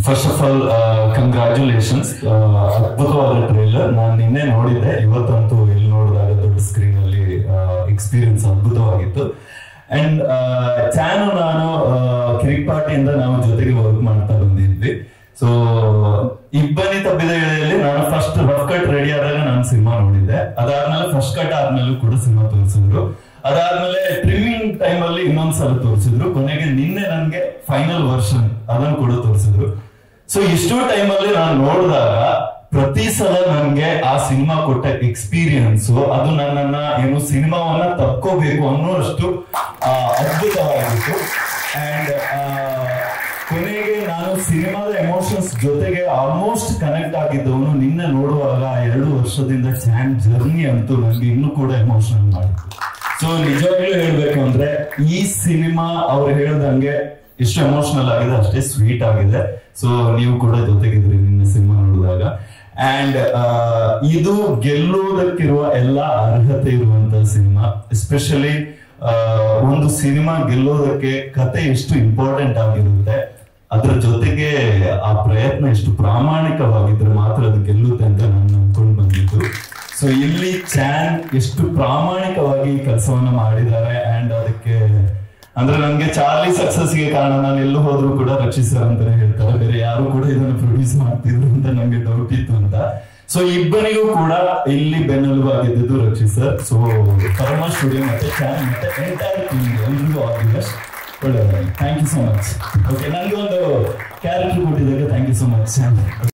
first of all congratulations ಅದ್ಭುತವಾದ trailer ನಾನು ನಿನ್ನೆ ನೋಡಿದ್ದೆ ಇವತ್ತಂತೂ ಇಲ್ಲಿ ನೋಡಿದಾಗ ದೊಡ್ಡ ಸ್ಕ್ರೀನ್ ಅಲ್ಲಿ ಎಕ್ಸ್ಪೀರಿಯನ್ಸ್ ಅದ್ಭುತವಾಗಿತ್ತು ಅಂಡ್ ಚಾನು ನಾನು ಕಿರಿಕ್ಪಾಟಿಯಿಂದ ನಾವು ಜೊತೆಗೆ ವರ್ಕ್ ಮಾಡ್ತಾ ಬಂದಿದ್ವಿ ಸೊ ಇಬ್ಬನಿ ತಪ್ಪಿದ ವೇಳೆಯಲ್ಲಿ ನಾನು ಫಸ್ಟ್ ರಫ್ ಕಟ್ ರೆಡಿ ಆದಾಗ ನಾನು ಸಿನಿಮಾ ನೋಡಿದ್ದೆ ಅದಾದ್ಮೇಲೆ ಫಸ್ಟ್ ಕಟ್ ಆದ್ಮೇಲೂ ಕೂಡ ಸಿನಿಮಾ ತೋರಿಸಿದ್ರು ಅದಾದ್ಮೇಲೆ ಟ್ರಿಮ್ಮಿಂಗ್ ಟೈಮ್ ಅಲ್ಲಿ ಇನ್ನೊಂದ್ಸಲ ತೋರಿಸಿದ್ರು ಕೊನೆಗೆ ನಿನ್ನೆ ನನ್ಗೆ ಫೈನಲ್ ವರ್ಷನ್ ಅದನ್ನು ಕೂಡ ತೋರಿಸಿದ್ರು ಸೊ ಇಷ್ಟು ಟೈಮ್ ಅಲ್ಲಿ ನಾನು ನೋಡಿದಾಗ ಪ್ರತಿ ಸಲ ನನ್ಗೆ ಆ ಸಿನಿಮಾ ಕೊಟ್ಟ ಎಕ್ಸ್ಪೀರಿಯನ್ಸ್ ಅದು ನನ್ನನ್ನ ಏನು ಸಿನಿಮಾವನ್ನ ತಕ್ಕೋಬೇಕು ಅನ್ನೋಷ್ಟು ಆ, ಅದ್ಭುತವಾಗಿತ್ತು ಅಂಡ್ ಕೊನೆಗೆ ನಾನು ಸಿನಿಮಾದ ಎಮೋಷನ್ಸ್ ಜೊತೆಗೆ ಆಲ್ಮೋಸ್ಟ್ ಕನೆಕ್ಟ್ ಆಗಿದ್ದವನು ನಿನ್ನೆ ನೋಡುವಾಗ ಆ ಎರಡು ವರ್ಷದಿಂದ ಚಾನ್ ಜರ್ನಿ ಅಂತೂ ನನಗೆ ಇನ್ನೂ ಕೂಡ ಎಮೋಷನಲ್ ಮಾಡಿತ್ತು ಸೊ ನಿಜವಾಗ್ಲೂ ಹೇಳ್ಬೇಕು ಅಂದ್ರೆ ಈ ಸಿನಿಮಾ ಅವ್ರು ಹೇಳ್ದಂಗೆ ಎಷ್ಟು ಎಮೋಷನಲ್ ಆಗಿದೆ ಅಷ್ಟೇ ಸ್ವೀಟ್ ಆಗಿದೆ ಸೊ ನೀವು ಕೂಡ ಜೊತೆಗಿದ್ರಿ ನಿನ್ನೆ ಸಿನಿಮಾ ನೋಡಿದಾಗ ಅಂಡ್ ಇದು ಗೆಲ್ಲುವುದಕ್ಕಿರುವ ಎಲ್ಲ ಅರ್ಹತೆ ಇರುವಂತ ಸಿನಿಮಾ ಎಸ್ಪೆಷಲಿ ಒಂದು ಸಿನಿಮಾ ಗೆಲ್ಲೋದಕ್ಕೆ ಕತೆ ಎಷ್ಟು ಇಂಪಾರ್ಟೆಂಟ್ ಆಗಿರುತ್ತೆ ಅದ್ರ ಜೊತೆಗೆ ಆ ಪ್ರಯತ್ನ ಎಷ್ಟು ಪ್ರಾಮಾಣಿಕವಾಗಿದ್ರೆ ಮಾತ್ರ ಅದು ಗೆಲ್ಲುತ್ತೆ ಅಂತ ನಾನು ನಂಬ್ಕೊಂಡು ಬಂದಿದ್ದು ಸೊ ಇಲ್ಲಿ ಚಾನ್ ಎಷ್ಟು ಪ್ರಾಮಾಣಿಕವಾಗಿ ಕೆಲಸವನ್ನ ಮಾಡಿದ್ದಾರೆ ಅಂಡ್ ಅದಕ್ಕೆ ಅಂದ್ರೆ ನನ್ಗೆ ಚಾರ್ಲಿ ಸಕ್ಸಸ್ ಗೆ ಕಾರಣ ನಾನು ಎಲ್ಲೂ ಹೋದ್ರು ಕೂಡ ರಕ್ಷಿಸರ್ ಅಂತಾನೆ ಹೇಳ್ತಾರೆ ಬೇರೆ ಯಾರು ಕೂಡ ಇದನ್ನು ಪ್ರೊಡ್ಯೂಸ್ ಮಾಡ್ತಿದ್ರು ಅಂತ ನಂಗೆ ಡೌಟ್ ಇತ್ತು ಅಂತ ಸೊ ಇಬ್ಬರಿಗೂ ಕೂಡ ಇಲ್ಲಿ ಬೆನ್ನೆಲುಬಾಗಿದ್ದು Rakshit sir so Karma studio ಮತ್ತೆ ಚಾನ್ ಮತ್ತೆ ಎಂಟೈರ್ ಟೀಮ್ ಎಲ್ರಿಗೂ ಆಲ್ ದಿ ಬೆಸ್ಟ್ ಒಳ್ಳೆಯದಾಗಿ thank you so much okay ನನಗೆ ಒಂದು ಕ್ಯಾರೆಕ್ಟರ್ ಕೊಟ್ಟಿದ್ದಕ್ಕೆ ಥ್ಯಾಂಕ್ ಯು ಸೊ ಮಚ್